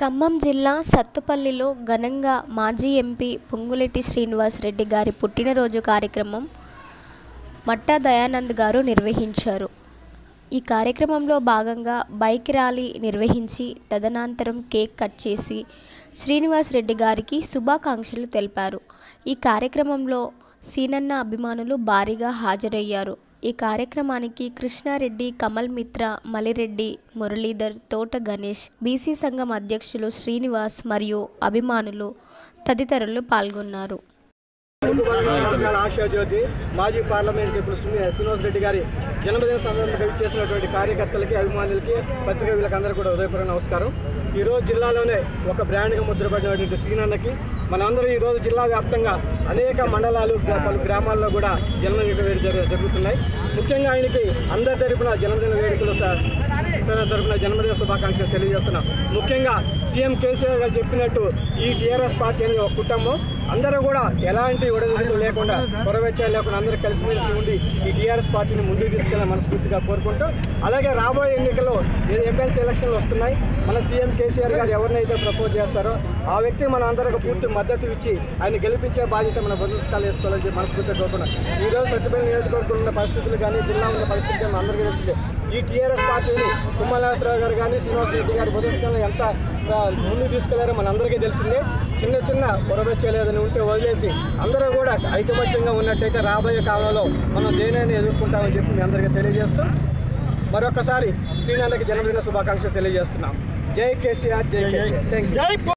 ఖమ్మం జిల్లా సత్తుపల్లిలో ఘనంగా మాజీ ఎంపీ పొంగులేటి శ్రీనివాస్ రెడ్డి గారి పుట్టినరోజు కార్యక్రమం మట్టా దయానంద్ గారు నిర్వహించారు ఈ కార్యక్రమంలో భాగంగా బైక్ ర్యాలీ నిర్వహించి తదనంతరం కేక్ కట్ చేసి శ్రీనివాస్ రెడ్డి గారికి శుభాకాంక్షలు తెలిపారు ఈ కార్యక్రమంలో సీనన్న అభిమానులు భారీగా హాజరయ్యారు ఈ కార్యక్రమానికి కృష్ణారెడ్డి కమల్ మిత్ర మలిరెడ్డి మురళీధర్ తోట గణేష్ బీసీ సంఘం అధ్యక్షులు శ్రీనివాస్ మరియు అభిమానులు తదితరులు పాల్గొన్నారు తెలంగాణ ఆశా జ్యోతి మాజీ పార్లమెంట్ ఇప్పుడు శ్రీనివాస్ రెడ్డి గారి జన్మదిన సందర్భంగా ఇచ్చేసినటువంటి కార్యకర్తలకి అభిమానులకి పత్రికా వీళ్ళకి అందరూ కూడా ఉదయపూర్వ నమస్కారం ఈరోజు జిల్లాలోనే ఒక బ్రాండ్గా ముద్రపడినటువంటి శ్రీనన్నకి మనందరూ ఈరోజు జిల్లా వ్యాప్తంగా అనేక మండలాలు గ్రా- పలు గ్రామాల్లో కూడా జన్మదిన వేడుకలు జరు- జరుగుతున్నాయి ముఖ్యంగా ఆయనకి అందరి తరపున జన్మదిన వేడుకలు స- తన తరపున జన్మదిన శుభాకాంక్షలు తెలియజేస్తున్నాం ముఖ్యంగా సీఎం కేసీఆర్ గారు చెప్పినట్టు ఈ టీఆర్ఎస్ పార్టీ అనేది ఒక కుటుంబం అందరూ కూడా ఎలాంటి ఒడదుడుకులు లేకుండా పొరవెచ్చాలు లేకుండా అందరూ కలిసిమెలిసి ఉండి ఈ టీఆర్ఎస్ పార్టీని ముందుకు తీసుకెళ్ళి మనస్ఫూర్తిగా కోరుకుంటూ అలాగే రాబోయే ఎన్నికల్లో ఎమ్మెల్సీ ఎలక్షన్లు వస్తున్నాయి మన సీఎం కేసీఆర్ గారు ఎవరినైతే ప్రపోజ్ చేస్తారో ఆ వ్యక్తి మన అందరికి పూర్తి మద్దతు ఇచ్చి ఆయన గెలిపించే బాధ్యత మన బంధుస్థాలు వేసుకోవాలని చెప్పి మనస్ఫూర్తిగా కోరుకున్నాం ఈ రోజు సత్యపల్లి నియోజకవర్గంలో ఉన్న పరిస్థితులు కానీ జిల్లా ఉన్న పరిస్థితులు కానీ అందరికీ తెలిసిందే ఈ టీఆర్ఎస్ పార్టీని తుమ్మలాసరావు గారు కానీ శ్రీనివాస్ రెడ్డి గారు బుధస్థానంలో ఎంత ఆ, ముందుకు తీసుకెళ్లారో మనందరికీ తెలిసిందే చిన్న చిన్న పొరబెచ్చలేదని ఉంటే వదిలేసి అందరూ కూడా ఐకమత్యంగా ఉన్నట్టయితే రాబోయే కాలంలో మనం దేనైనా ఎదుర్కొంటామని చెప్పి మీ అందరికీ తెలియజేస్తూ మరొకసారి శ్రీనాథకి జన్మదిన శుభాకాంక్షలు తెలియజేస్తున్నాం జై కేసీఆర్ జై కేసీఆర్ థ్యాంక్ యూ